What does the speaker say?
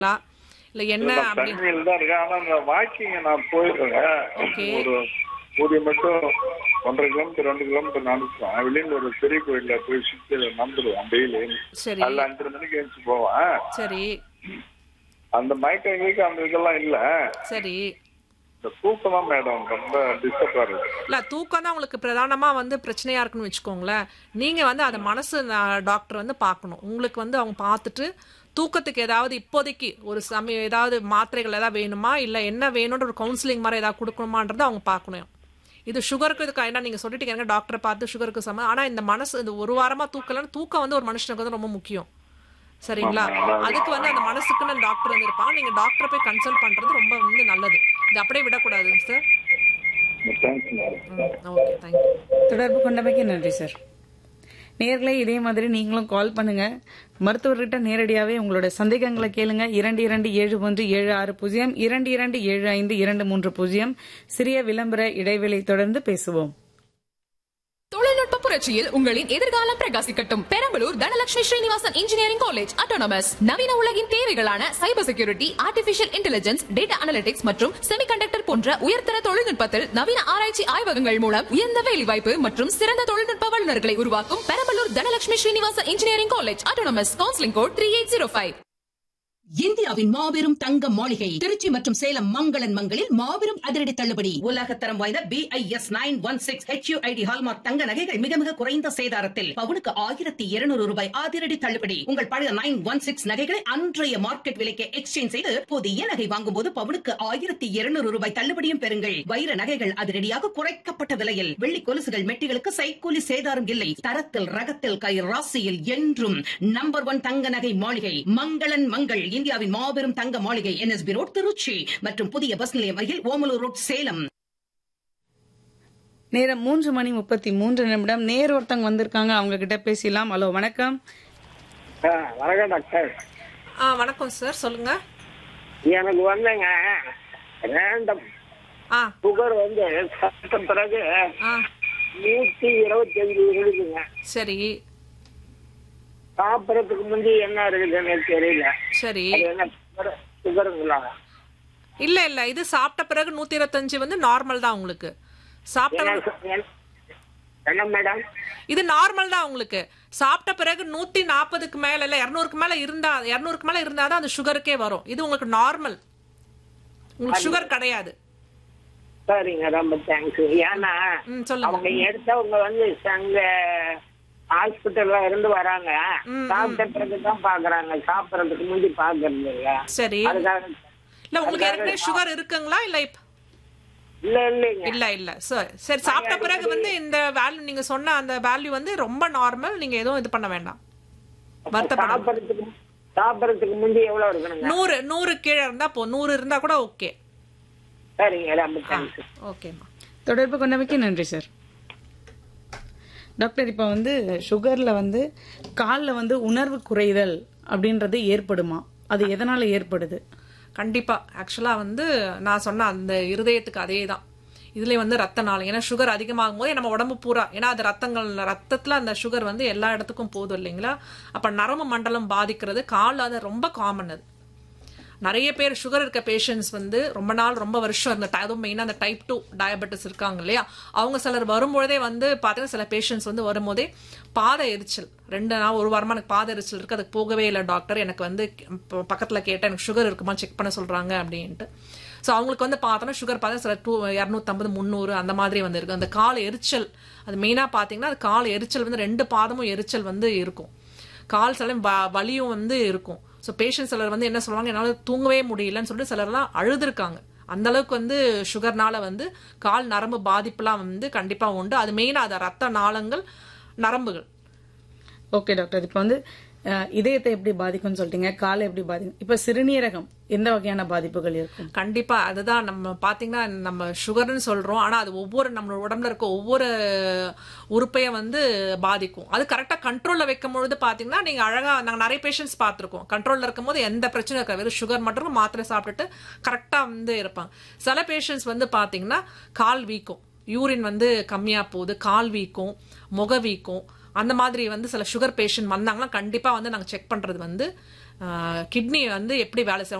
இல்ல என்ன இல்ல, அப்படி தனிமையில் தான் இருக்கேன் ஆனா இந்த வாக்கிங் நான் போயிருக்கேங்க Okay. ஒரு ஊதிய மட்டும் ஒன்றரை கிலோமீட்டர் ரெண்டு கிலோமீட்டர் நடந்துப்பேன் வெளியில ஒரு பெரிய கோயில்ல போய் சுத்தி நடந்துருவேன் டெய்லி சரி அதில் அஞ்சரை மணிக்கு எழுந்து போவேன் சரி அந்த மயக்கம் எங்களுக்கு அந்த இதெல்லாம் இல்ல சரி இந்த தூக்கம் தான் மேடம் ரொம்ப டிஸ்டர்பா இருக்கு இல்ல தூக்கம் தான் உங்களுக்கு பிரதானமா வந்து பிரச்சனையா இருக்குன்னு வச்சுக்கோங்களேன் நீங்க வந்து அந்த மனசு நா- டாக்டர் வந்து பார்க்கணும் உங்களுக்கு வந்து அவங்க பார்த்துட்டு தூக்கத்துக்கு ஏதாவது இப்போதைக்கு ஒரு சமயம் ஏதாவது மாத்திரைகள் ஏதாவது வேணுமா இல்ல என்ன வேணும்ன்ற ஒரு கவுன்சிலிங் மாதிரி ஏதாவது கொடுக்கணுமான்றதை அவங்க பார்க்கணும் இது சுகருக்கு இதுக்கு என்ன நீங்க சொல்லிட்டீங்க எனக்கு டாக்டரை பார்த்து சுகருக்கு சம ஆனா இந்த மனசு இந்த ஒரு வாரமா தூக்கலன்னு தூக்கம் வந்து ஒரு மனுஷனுக்கு வந்து ரொம்ப முக்கியம் சரிங்களா அதுக்கு வந்து அந்த மனசுக்குன்னு டாக்டர் வந்து இருப்பாங்க நீங்க டாக்டரை போய் கன்சல்ட் பண்றது ரொம்ப வந்து நல்லது இது அப்படியே விடக்கூடாதுங்க sir thanks madam okay thank you தொடர்பு கொண்டமைக்கு நன்றி சார் நேர்களே இதே மாதிரி நீங்களும் கால் பண்ணுங்க மருத்துவர்கிட்ட நேரடியாவே உங்களோட சந்தேகங்களை கேளுங்க இரண்டு இரண்டு ஏழு ஒன்று ஏழு ஆறு பூஜ்ஜியம் இரண்டு இரண்டு ஏழு ஐந்து இரண்டு மூன்று பூஜ்ஜியம் சிறிய விளம்பர இடைவெளி தொடர்ந்து பேசுவோம் தொழில்நுட்ப புரட்சியில் உங்களின் எதிர்காலம் பிரகாசிக்கட்டும் Perambalur Dhanalakshmi Srinivasan engineering college autonomous நவீன உலகின் தேவைகளான cyber security artificial intelligence data analytics மற்றும் செமிகண்டக்டர் போன்ற உயர்தர தொழில்நுட்பத்தில் நவீன ஆராய்ச்சி ஆய்வகங்கள் மூலம் உயர்ந்த வேலைவாய்ப்பு மற்றும் சிறந்த தொழில்நுட்ப வல்லுநர்களை உருவாக்கும் Perambalur Dhanalakshmi Srinivasan engineering college autonomous counselling code three eight zero five இந்தியாவின் மாபெரும் தங்க மாளிகை திருச்சி மற்றும் சேலம் மங்களன் மங்களில் மாபெரும் அதிரடி தள்ளுபடி உலகத்தரம் வாய்ந்த B I S nine one six H U I D hallmark தங்க நகைகள் மிக மிக குறைந்த சேதாரத்தில் பவுனுக்கு ஆயிரத்தி இருநூறு ரூபாய் அதிரடி தள்ளுபடி உங்கள் பழைய நைன் ஒன் சிக்ஸ் நகைகளை அன்றைய மார்க்கெட் விலைக்கு எக்ஸ்சேஞ்ச் செய்து புதிய நகை வாங்கும் போது பவுனுக்கு ஆயிரத்தி இருநூறு ரூபாய் தள்ளுபடியும் பெறுங்கள் வைர நகைகள் அதிரடியாக குறைக்கப்பட்ட விலையில் வெள்ளி கொலுசுகள் மெட்டிகளுக்கு சைக்கூலி சேதாரம் இல்லை தரத்தில் ரகத்தில் கை ராசியில் என்றும் நம்பர் ஒன் தங்க நகை மாளிகை மங்களன் மங்கள் இந்தியாவின் மாபெரும் தங்க மாளிகை என்எஸ்பி ரோட் திருச்சி மற்றும் புதிய பஸ் நிலையம் அருகில் ஓமலூர் ரோட் சேலம் நேரம் மூன்று மணி முப்பத்தி மூன்று நிமிடம் நேர் ஒருத்தவங்க வந்திருக்காங்க அவங்க கிட்ட பேசலாம் ஹலோ வணக்கம் வணக்கம் டாக்டர் ஆ வணக்கம் சார் சொல்லுங்க எனக்கு வந்துங்க ரேண்டம் ஆ சுகர் வந்து சாப்பிட்ட பிறகு ஆ நூத்தி இருபத்தி அஞ்சு இருக்குதுங்க சரி சாப்பிடறதுக்கு முந்தி என்ன இருக்குதுன்னு எனக்கு தெரியல சரி அது என்ன சுகர் சுகருங்களா இல்ல இல்ல இது சாப்பிட்ட பிறகு நூத்தி இருபத்தஞ்சு வந்து நார்மல் தான் உங்களுக்கு சாப்பிட்ட என்ன சு- என்ன- என்ன மேடம் இது நார்மல் தான் உங்களுக்கு சாப்பிட்ட பிறகு நூத்தி நாற்பதுக்கு மேல இல்ல இருநூறுக்கு மேல இருந்தா இருநூறுக்கு மேல இருந்தாதான் அந்த சுகருக்கே வரும் இது உங்களுக்கு நார்மல் உங்களுக்கு சுகர் கிடையாது சரிங்க ரொம்ப தேங்க்ஸ் ஏன்னா ம் சொல்லுங்க அவங்க எடுத்தவங்க வந்து அங்க ஹாஸ்பிட்டல்ல இருந்து வராங்க ம், சாப்பிட்ட பிறகு தான் பாக்குறாங்க சாப்பிடறதுக்கு முந்தி பாக்குறது இல்ல சரி அதுக்காக இல்ல உங்களுக்கு ஏற்கனவே சுகர் இருக்குங்களா இல்ல இப்ப இல்ல இல்லைங்க இல்ல இல்ல சரி சரி சாப்பிட்ட பிறகு வந்து இந்த வேல்யூ நீங்க சொன்ன அந்த வேல்யூ வந்து ரொம்ப நார்மல் நீங்க எதுவும் இது பண்ண வேண்டாம் வருத்தப்படாம சாப்பிடறதுக்கு சாப்பிடறதுக்கு முந்தி எவ்வளவு இருக்கணுங்க நூறு நூறு கீழே இருந்தா போ நூறு இருந்தா கூட ஓகே சரிங்க ரொம்ப தேங்க்ஸ் ஓகேம்மா தொடர்பு கொண்டமைக்கு நன்றி சார் டாக்டர் இப்போ வந்து சுகர்ல வந்து காலில் வந்து உணர்வு குறைதல் அப்படின்றது ஏற்படுமா அது எதனால ஏற்படுது கண்டிப்பா ஆக்சுவலா வந்து நான் சொன்ன அந்த இருதயத்துக்கு அதே தான் இதுல வந்து ரத்த நாளம் ஏன்னா சுகர் அதிகமாகும் போது நம்ம உடம்பு பூரா ஏன்னா அது ரத்தங்கள் ரத்தத்துல அந்த சுகர் வந்து எல்லா இடத்துக்கும் போதும் இல்லைங்களா அப்ப நரம்பு மண்டலம் பாதிக்கிறது கால் அது ரொம்ப காமன் அது நிறைய பேர் சுகர் இருக்க பேஷண்ட்ஸ் வந்து ரொம்ப நாள் ரொம்ப வருஷம் இருந்த அதுவும் மெயினாக அந்த டைப் டூ டயபெட்டிஸ் இருக்காங்க இல்லையா அவங்க சிலர் வரும்பொழுதே வந்து பார்த்தீங்கன்னா சில பேஷண்ட்ஸ் வந்து வரும்போதே பாத எரிச்சல் ரெண்டு நாள் ஒரு வாரமா எனக்கு பாத எரிச்சல் இருக்கு அதுக்கு போகவே இல்லை டாக்டர் எனக்கு வந்து இப்போ பக்கத்தில் கேட்டேன் எனக்கு சுகர் இருக்குமா செக் பண்ண சொல்றாங்க அப்படின்ட்டு ஸோ அவங்களுக்கு வந்து பார்த்தோன்னா சுகர் பார்த்தா சில டூ இரநூத்தம்பது முந்நூறு அந்த மாதிரி வந்து இருக்கு அந்த கால் எரிச்சல் அது மெயினாக பார்த்தீங்கன்னா அது கால் எரிச்சல் வந்து ரெண்டு பாதமும் எரிச்சல் வந்து இருக்கும் கால் சில வ- வலியும் வந்து இருக்கும் ஸோ பேஷண்ட் சிலர் வந்து என்ன சொல்லுவாங்க என்னால் தூங்கவே முடியலன்னு சொல்லிட்டு சிலர்லாம் அழுதுருக்காங்க அந்த அளவுக்கு வந்து சுகர்னால வந்து கால் நரம்பு பாதிப்புலாம் வந்து கண்டிப்பா உண்டு அது மெயினாக அது ரத்த நாளங்கள் நரம்புகள் ஓகே டாக்டர் இப்போ வந்து அஹ், இதயத்தை எப்படி பாதிக்கும்னு சொல்லிட்டீங்க காலை எப்படி பாதிக்கும் இப்போ சிறுநீரகம் எந்த வகையான பாதிப்புகள் இருக்கும் கண்டிப்பா அதுதான் நம்ம பாத்தீங்கன்னா நம்ம சுகர்னு சொல்றோம் ஆனா அது ஒவ்வொரு நம்ம உடம்புல இருக்க ஒவ்வொரு உறுப்பைய வந்து பாதிக்கும் அது கரெக்டா கண்ட்ரோல்ல வைக்கும் பொழுது பாத்தீங்கன்னா நீங்க அழகா நாங்க நிறைய பேஷண்ட்ஸ் பார்த்திருக்கோம் கண்ட்ரோல்ல இருக்கும்போது எந்த பிரச்சனையும் இருக்காது வெறும் சுகர் மட்டும் மாத்திரை சாப்பிட்டுட்டு கரெக்டா வந்து இருப்பாங்க சில பேஷண்ட்ஸ் வந்து பாத்தீங்கன்னா கால் வீக்கம் யூரின் வந்து கம்மியா போகுது கால் வீக்கம் முக வீக்கம் அந்த மாதிரி வந்து சில சுகர் பேஷண்ட் வந்தாங்கன்னா கண்டிப்பா வந்து நாங்க செக் பண்றது வந்து கிட்னி வந்து எப்படி வேலை செய்யும்